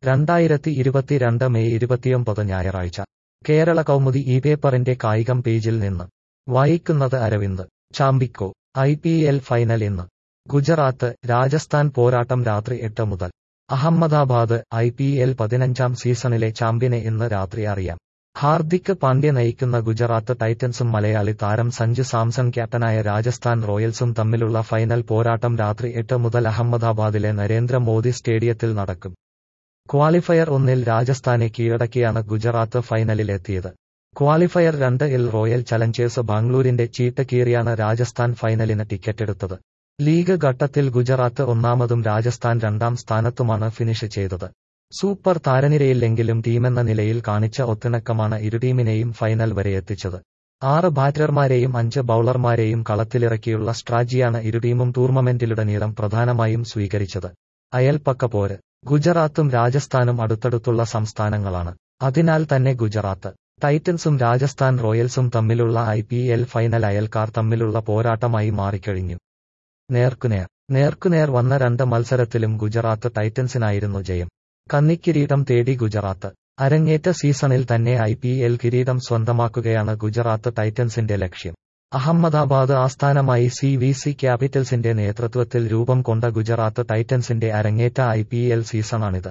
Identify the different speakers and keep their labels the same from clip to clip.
Speaker 1: രണ്ടായിരത്തി ഇരുപത്തിരണ്ട് മെയ് ഇരുപത്തിയൊമ്പത് ഞായറാഴ്ച കേരള കൗമുദി ഈ പേപ്പറിന്റെ കായികം പേജിൽ നിന്ന് വായിക്കുന്നത് അരവിന്ദ് ചാമ്പിക്കോ ഐ പി എൽ ഫൈനൽ ഇന്ന് ഗുജറാത്ത് രാജസ്ഥാൻ പോരാട്ടം രാത്രി എട്ട് മുതൽ അഹമ്മദാബാദ് ഐ പി എൽ പതിനഞ്ചാം സീസണിലെ ചാമ്പ്യനെ ഇന്ന് രാത്രി അറിയാം ഹാർദിക് പാണ്ഡ്യ നയിക്കുന്ന ഗുജറാത്ത് ടൈറ്റൻസും മലയാളി താരം സഞ്ജു സാംസൺ ക്യാപ്റ്റനായ രാജസ്ഥാൻ റോയൽസും തമ്മിലുള്ള ഫൈനൽ പോരാട്ടം രാത്രി എട്ട് മുതൽ അഹമ്മദാബാദിലെ നരേന്ദ്രമോദി സ്റ്റേഡിയത്തിൽ നടക്കും ക്വാളിഫയർ ഒന്നിൽ രാജസ്ഥാനെ കീഴടക്കിയാണ് ഗുജറാത്ത് ഫൈനലിലെത്തിയത് ക്വാളിഫയർ രണ്ട് ഇൽ റോയൽ ചലഞ്ചേഴ്സ് ബാംഗ്ലൂരിന്റെ ചീട്ട് കീറിയാണ് രാജസ്ഥാൻ ഫൈനലിന് ടിക്കറ്റെടുത്തത് ലീഗ് ഘട്ടത്തിൽ ഗുജറാത്ത് ഒന്നാമതും രാജസ്ഥാൻ രണ്ടാം സ്ഥാനത്തുമാണ് ഫിനിഷ് ചെയ്തത് സൂപ്പർ താരനിരയില്ലെങ്കിലും ടീമെന്ന നിലയിൽ കാണിച്ച ഒത്തിണക്കമാണ് ഇരു ടീമിനെയും ഫൈനൽ വരെ എത്തിച്ചത് ആറ് ബാറ്റർമാരെയും അഞ്ച് ബൌളർമാരെയും കളത്തിലിറക്കിയുള്ള സ്ട്രാറ്റജിയാണ് ഇരു ടീമും ടൂർണമെന്റിലുടനീളം പ്രധാനമായും സ്വീകരിച്ചത് അയൽപ്പക്ക പോര് ഗുജറാത്തും രാജസ്ഥാനും അടുത്തടുത്തുള്ള സംസ്ഥാനങ്ങളാണ് അതിനാൽ തന്നെ ഗുജറാത്ത് ടൈറ്റൻസും രാജസ്ഥാൻ റോയൽസും തമ്മിലുള്ള ഐ പി എൽ ഫൈനൽ അയൽക്കാർ തമ്മിലുള്ള പോരാട്ടമായി മാറിക്കഴിഞ്ഞു നേർക്കുനേർ നേർക്കുനേർ വന്ന രണ്ട് മത്സരത്തിലും ഗുജറാത്ത് ടൈറ്റൻസിനായിരുന്നു ജയം കന്നിക്കിരീടം തേടി ഗുജറാത്ത് അരങ്ങേറ്റ സീസണിൽ തന്നെ ഐ പി എൽ കിരീടം സ്വന്തമാക്കുകയാണ് ഗുജറാത്ത് ടൈറ്റൻസിന്റെ ലക്ഷ്യം അഹമ്മദാബാദ് ആസ്ഥാനമായി സി വി സി ക്യാപിറ്റൽസിന്റെ നേതൃത്വത്തിൽ രൂപം കൊണ്ട ഗുജറാത്ത് ടൈറ്റൻസിന്റെ അരങ്ങേറ്റ ഐ പി എൽ സീസണാണിത്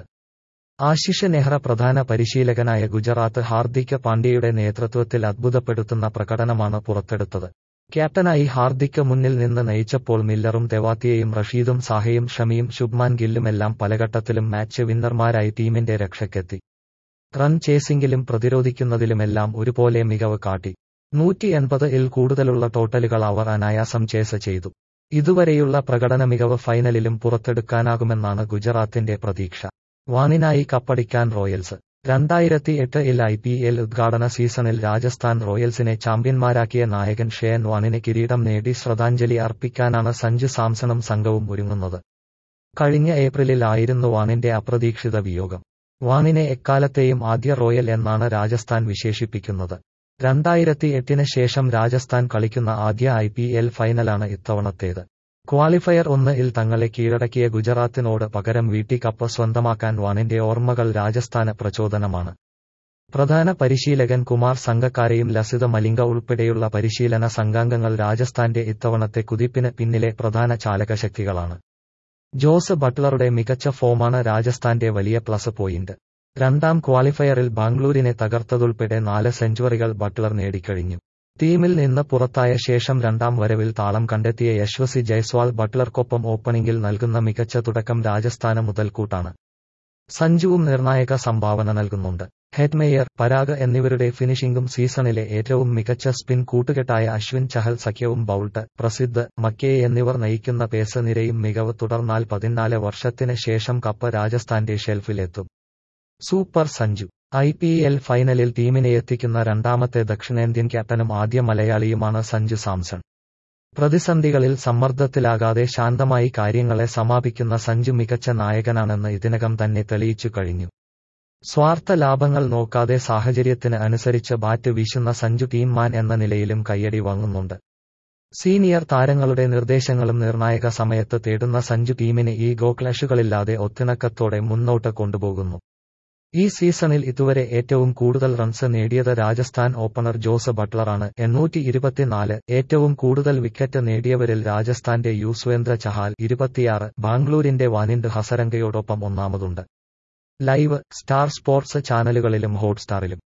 Speaker 1: ആശിഷ് നെഹ്റ പ്രധാന പരിശീലകനായ ഗുജറാത്ത് ഹാർദിക് പാണ്ഡ്യയുടെ നേതൃത്വത്തിൽ അത്ഭുതപ്പെടുത്തുന്ന പ്രകടനമാണ് പുറത്തെടുത്തത് ക്യാപ്റ്റനായി ഹാർദിക് മുന്നിൽ നിന്ന് നയിച്ചപ്പോൾ മില്ലറും തെവാത്തിയയും റഷീദും സാഹയും ഷമിയും ശുഭ്മാൻ ഗില്ലുമെല്ലാം പലഘട്ടത്തിലും മാച്ച് വിന്നർമാരായി ടീമിന്റെ രക്ഷയ്ക്കെത്തി റൺ ചേസിംഗിലും പ്രതിരോധിക്കുന്നതിലുമെല്ലാം ഒരുപോലെ മികവ് കാട്ടി നൂറ്റി എൺപത് ഇൽ കൂടുതലുള്ള ടോട്ടലുകൾ അവർ അനായാസം ചേസ് ചെയ്തു ഇതുവരെയുള്ള പ്രകടന മികവ് ഫൈനലിലും പുറത്തെടുക്കാനാകുമെന്നാണ് ഗുജറാത്തിന്റെ പ്രതീക്ഷ വാണിനായി കപ്പടിക്കാൻ റോയൽസ് രണ്ടായിരത്തി എട്ട് ഇൽ ഐ പി എൽ ഉദ്ഘാടന സീസണിൽ രാജസ്ഥാൻ റോയൽസിനെ ചാമ്പ്യന്മാരാക്കിയ നായകൻ ഷെയൻ വാണിന് കിരീടം നേടി ശ്രദ്ധാഞ്ജലി അർപ്പിക്കാനാണ് സഞ്ജു സാംസണും സംഘവും ഒരുങ്ങുന്നത് കഴിഞ്ഞ ഏപ്രിലിൽ ആയിരുന്നു വാണിന്റെ അപ്രതീക്ഷിത വിയോഗം വാണിനെ എക്കാലത്തെയും ആദ്യ റോയൽ എന്നാണ് രാജസ്ഥാൻ വിശേഷിപ്പിക്കുന്നത് രണ്ടായിരത്തി എട്ടിന് ശേഷം രാജസ്ഥാൻ കളിക്കുന്ന ആദ്യ ഐ പി എൽ ഫൈനലാണ് ഇത്തവണത്തേത് ക്വാളിഫയർ ഒന്ന് ഇൽ തങ്ങളെ കീഴടക്കിയ ഗുജറാത്തിനോട് പകരം വീട്ടി കപ്പ് സ്വന്തമാക്കാൻ വാണിന്റെ ഓർമ്മകൾ രാജസ്ഥാന് പ്രചോദനമാണ് പ്രധാന പരിശീലകൻ കുമാർ സംഘക്കാരെയും ലസിത മലിംഗ ഉൾപ്പെടെയുള്ള പരിശീലന സംഘാംഗങ്ങൾ രാജസ്ഥാന്റെ ഇത്തവണത്തെ കുതിപ്പിന് പിന്നിലെ പ്രധാന ചാലകശക്തികളാണ് ജോസ് ബട്ട്ലറുടെ മികച്ച ഫോമാണ് രാജസ്ഥാന്റെ വലിയ പ്ലസ് പോയിന്റ് രണ്ടാം ക്വാളിഫയറിൽ ബാംഗ്ലൂരിനെ തകർത്തതുൾപ്പെടെ നാല് സെഞ്ചുറികൾ ബട്ട്ലർ നേടിക്കഴിഞ്ഞു ടീമിൽ നിന്ന് പുറത്തായ ശേഷം രണ്ടാം വരവിൽ താളം കണ്ടെത്തിയ യശ്വസി ജയ്സ്വാൾ ബട്ട്ലർക്കൊപ്പം ഓപ്പണിംഗിൽ നൽകുന്ന മികച്ച തുടക്കം രാജസ്ഥാന് മുതൽക്കൂട്ടാണ് സഞ്ജുവും നിർണായക സംഭാവന നൽകുന്നുണ്ട് ഹെഡ്മേയർ പരാഗ് എന്നിവരുടെ ഫിനിഷിംഗും സീസണിലെ ഏറ്റവും മികച്ച സ്പിൻ കൂട്ടുകെട്ടായ അശ്വിൻ ചഹൽ സഖ്യവും ബൌൾട്ട് പ്രസിദ്ധ് മക്കേ എന്നിവർ നയിക്കുന്ന പേസ് നിരയും മികവ് തുടർന്നാൽ പതിനാല് വർഷത്തിന് ശേഷം കപ്പ് രാജസ്ഥാന്റെ ഷെൽഫിലെത്തും super Sanju I P L ഫൈനലിൽ ടീമിനെ എത്തിക്കുന്ന രണ്ടാമത്തെ ദക്ഷിണേന്ത്യൻ ക്യാപ്റ്റനും ആദ്യ മലയാളിയുമാണ് സഞ്ജു സാംസൺ പ്രതിസന്ധികളിൽ സമ്മർദ്ദത്തിലാകാതെ ശാന്തമായി കാര്യങ്ങളെ സമാപിക്കുന്ന സഞ്ജു മികച്ച നായകനാണെന്ന് ഇതിനകം തന്നെ തെളിയിച്ചു കഴിഞ്ഞു സ്വാർത്ഥ ലാഭങ്ങൾ നോക്കാതെ സാഹചര്യത്തിന് അനുസരിച്ച് ബാറ്റ് വീശുന്ന സഞ്ജു ടീം മാൻ എന്ന നിലയിലും കയ്യടി വാങ്ങുന്നുണ്ട് സീനിയർ താരങ്ങളുടെ നിർദ്ദേശങ്ങളും നിർണായക സമയത്ത് തേടുന്ന സഞ്ജു ടീമിനെ ഈ ഗോ ക്ലാഷുകളില്ലാതെ ഒത്തിണക്കത്തോടെ മുന്നോട്ട് കൊണ്ടുപോകുന്നു ഈ സീസണിൽ ഇതുവരെ ഏറ്റവും കൂടുതൽ റൺസ് നേടിയത് രാജസ്ഥാൻ ഓപ്പണർ ജോസ് ബട്ട്ലറാണ് എണ്ണൂറ്റി ഇരുപത്തിനാല് ഏറ്റവും കൂടുതൽ വിക്കറ്റ് നേടിയവരിൽ രാജസ്ഥാന്റെ യുസ്വേന്ദ്ര ചഹാൽ ഇരുപത്തിയാറ് ബാംഗ്ലൂരിന്റെ വാനിന്ദ് ഹസരംഗയോടൊപ്പം ഒന്നാമതുണ്ട് ലൈവ് സ്റ്റാർ സ്പോർട്സ് ചാനലുകളിലും ഹോട്ട്സ്റ്റാറിലും